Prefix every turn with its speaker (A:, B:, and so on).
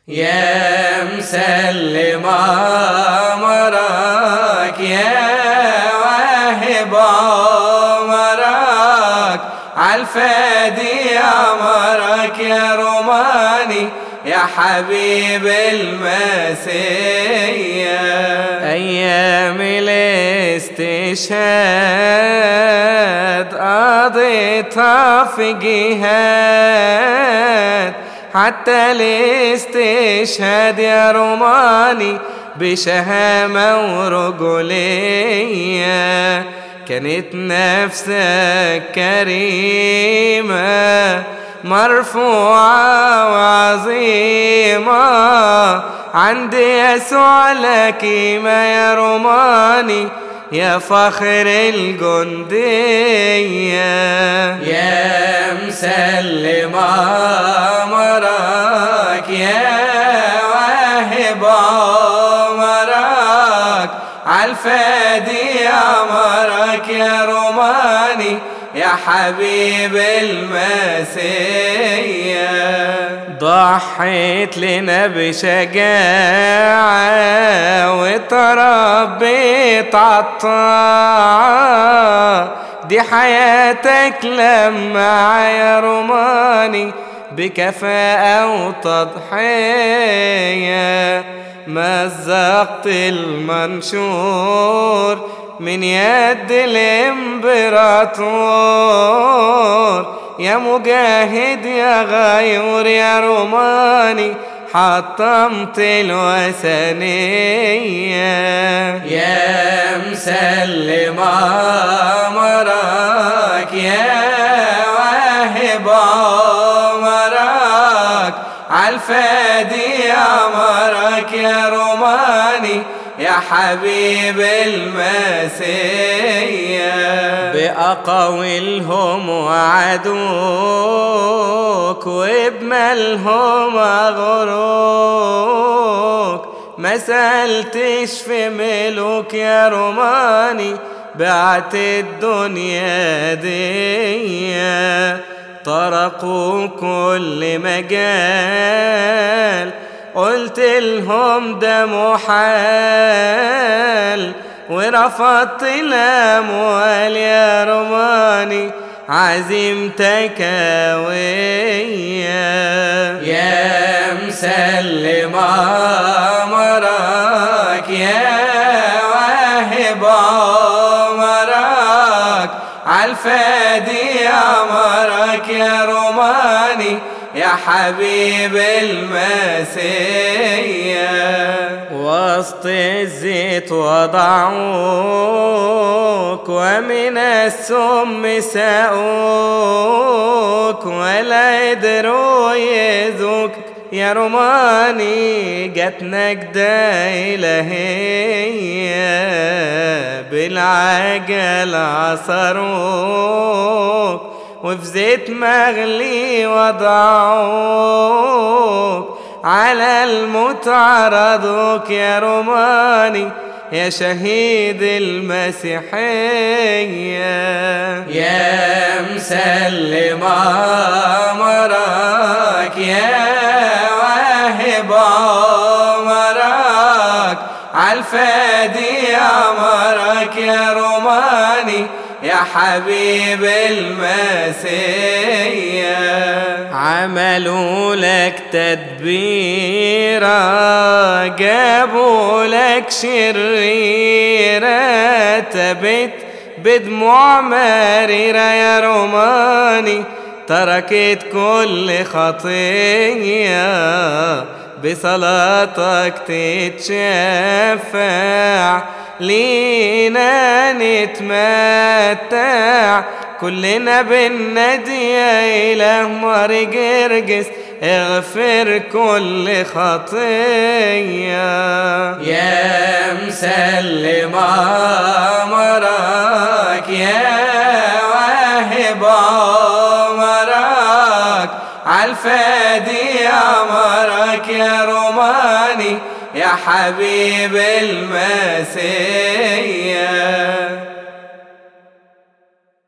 A: يا مسلم امرك يا واهب امرك عالفادي امرك يا روماني يا حبيب المسيا ايام الاستشهاد قضيتها في جهاد حتى الاستشهاد يا روماني بشهامة ورجولية كانت نفسك كريمة مرفوعة وعظيمة عند يسوع لكيمة يا روماني يا فخر الجندية يا مسلم أمرك يا واهب أمرك عالفادي أمرك يا روماني يا حبيب المسيا ضحيت لنا بشجاعة وتربيت عالطاعة دي حياتك لما يا روماني بكفاءة وتضحية مزقت المنشور من يد الامبراطور يا مجاهد يا غيور يا روماني حطمت الوثنية يا مسلم أمرك يا واهب أمرك عالفادي أمرك يا روماني يا حبيب المسيا بأقاولهم وعدوك وبمالهم أغروك ما سألتش في ملوك يا روماني بعت الدنيا دي طرقوا كل مجال قلت لهم ده محال ورفضت الأموال يا روماني عزيمتك قوية يا مسلم أمرك يا واهب أمرك عالفادي أمرك يا روماني يا حبيب المسيا وسط الزيت وضعوك ومن السم ساقوك ولا قدروا يذوك يا روماني جت نجدة إلهية بالعجل عصروك وفي زيت مغلي وضعوك على الموت عرضوك يا روماني يا شهيد المسيحية يا مسلم أمرك يا واهب أمرك عالفادي أمرك يا روماني يا حبيب المسيا عملوا لك تدبيرا جابوا لك شريرة تبت بدموع مريرة يا روماني تركت كل خطية بصلاتك تتشفع لينا نتمتع كلنا بالندي يا إله مار جرجس اغفر كل خطية يا مسلم أمرك يا واهب أمرك عالفادي أمرك يا روماني يا حبيب المسيا